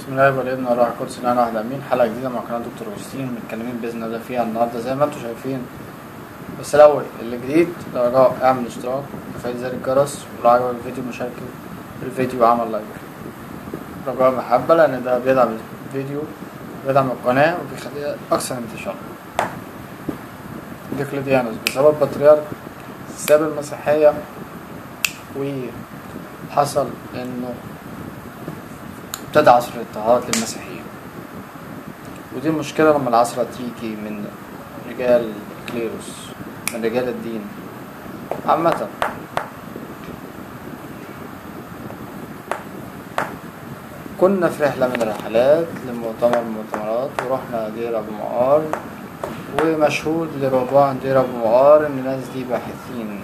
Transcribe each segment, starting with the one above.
بسم الله والابن والروح القدس الان واحد امين حلقه جديده مع قناه دكتور اوجستين متكلمين باذن الله فيها النهارده زي ما انتم شايفين بس الاول اللي جديد رجاء اعمل اشتراك وفعل زر الجرس ولو عجبك الفيديو مشاركه الفيديو وعمل لايك رجاء محبه لان ده بيدعم الفيديو بيدعم القناه وبيخليها اكثر انتشار ديكليديانوس بسبب بطريرك ساب المسيحيه وحصل انه ابتدى عصر الاضطهاد للمسيحيين ودي المشكلة لما العصرة تيجي من رجال الكليروس من رجال الدين عامة كنا في رحلة من الرحلات لمؤتمر من المؤتمرات ورحنا دير أبو مقار ومشهود لرهبان دير أبو مقار إن الناس دي باحثين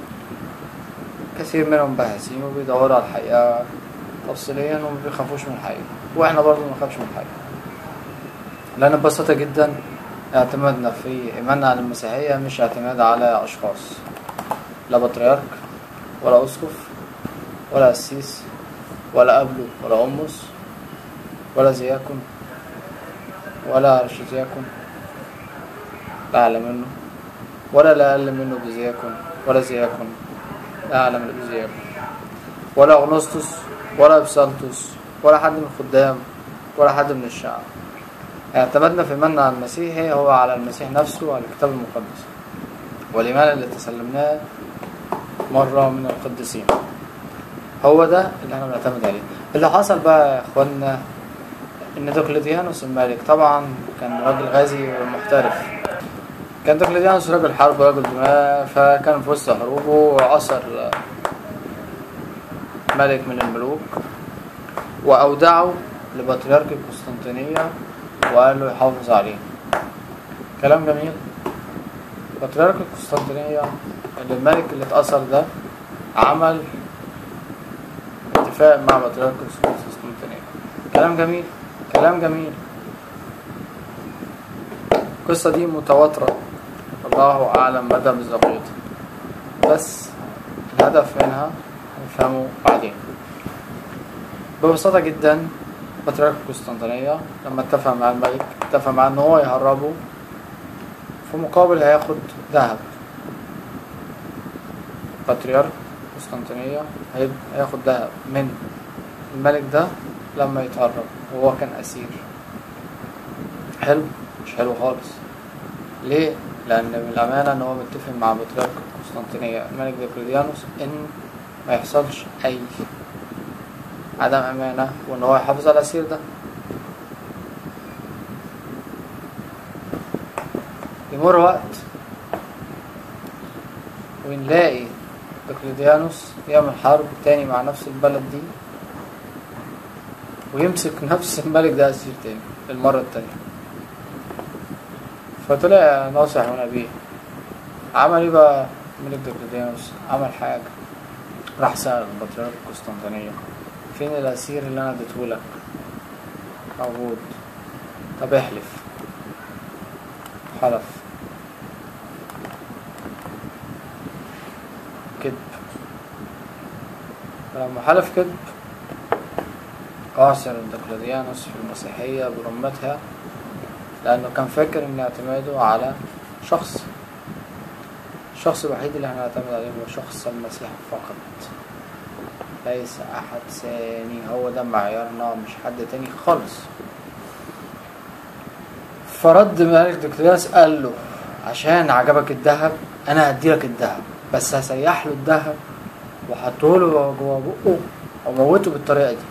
كثير منهم باحثين وبيدوروا على الحقيقة تفصيليا وما بيخافوش من الحقيقة واحنا برضو ما نخافش من الحقيقة لأن ببساطة جدا اعتمادنا في إيماننا على المسيحية مش اعتماد على أشخاص لا بطريرك ولا أسقف ولا قسيس ولا أبلو ولا أمس ولا زياكون ولا أرشدياكون لا أعلى منه ولا لا أقل منه بزياكون ولا زياكون لا أعلى منه بزياكون ولا أغنسطس ولا بسالتوس ولا حد من الخدام ولا حد من الشعب اعتمدنا في إيماننا على المسيح هو على المسيح نفسه وعلى الكتاب المقدس والإيمان اللي تسلمناه مرة من القديسين هو ده اللي احنا بنعتمد عليه اللي حصل بقى يا اخوانا ان دوكليديانوس الملك طبعا كان راجل غازي ومحترف كان دوكليديانوس راجل حرب راجل دماء فكان في وسط حروبه وعصر ملك من الملوك وأودعه لبطريرك القسطنطينية وقال له يحافظ عليه كلام جميل بطريرك القسطنطينية اللي الملك اللي اتأثر ده عمل اتفاق مع بطريرك القسطنطينية كلام جميل كلام جميل القصة دي متواترة الله أعلم مدى مصداقيتها بس الهدف منها نفهمه بعدين ببساطة جدا بطريرك القسطنطينية لما اتفق مع الملك اتفق معاه ان هو يهربه في مقابل هياخد ذهب بطريرك القسطنطينية هياخد ذهب من الملك ده لما يتهرب وهو كان أسير حلو مش حلو خالص ليه؟ لأن من الأمانة إن هو متفق مع بطريرك القسطنطينية الملك ديوكليديانوس إن ما يحصلش أي عدم أمانة وإن هو يحافظ على الأسير ده يمر وقت ونلاقي ديوكليديانوس يعمل حرب تاني مع نفس البلد دي ويمسك نفس الملك ده أسير تاني المرة التانية فطلع ناصح ونبيه عمل ايه بقى ملك ديوكليديانوس عمل حاجة راح سأل البطريرك القسطنطينية فين الأسير اللي أنا اديتهولك موجود طب احلف حلف كذب فلما حلف كذب أعصر ديوكليديانوس في المسيحية برمتها لأنه كان فاكر إن اعتماده على شخص الشخص الوحيد اللي هنعتمد عليه هو شخص المسيح فقط ليس أحد ثاني هو ده معيارنا مش حد تاني خالص فرد ملك ديوكليديانوس قال له عشان عجبك الذهب أنا هديلك الذهب بس هسيح له الذهب وحطهوله جوا بقه وموته بالطريقة دي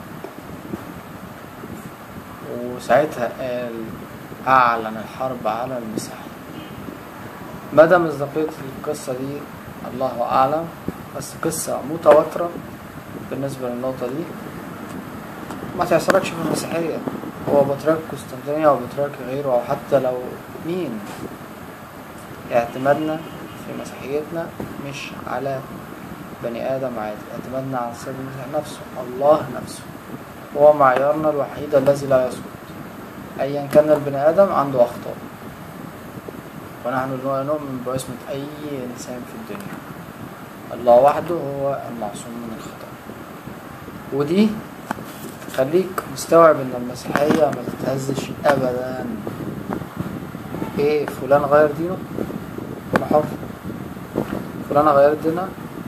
وساعتها قال أعلن الحرب على المسيح مدى مصداقية القصة دي الله أعلم بس قصة متواترة بالنسبة للنقطة دي ما تحصلكش في المسيحية هو بطريرك قسطنطينية أو بطريرك غيره أو حتى لو مين اعتمادنا في مسيحيتنا مش على بني آدم عادي اعتمادنا على السيد المسيح نفسه الله نفسه هو معيارنا الوحيد الذي لا يسقط أيا كان البني آدم عنده أخطاء ونحن نؤمن بعصمة أي إنسان في الدنيا الله وحده هو المعصوم من الخطأ ودي خليك مستوعب ان المسيحية ما تتهزش ابدا ايه فلان غير دينه انا حر فلانة غيرت دينها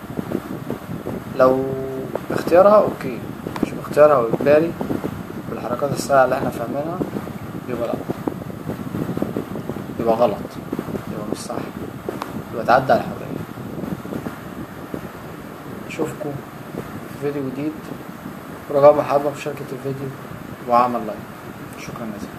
لو باختيارها اوكي مش باختيارها واجباري بالحركات السريعة اللي احنا فاهمينها يبقى لا يبقى غلط يبقى مش صح يبقى تعدى على الحرية اشوفكم في فيديو جديد ورجاء محبة مشاركة الفيديو وعمل لايك شكرا جزيلا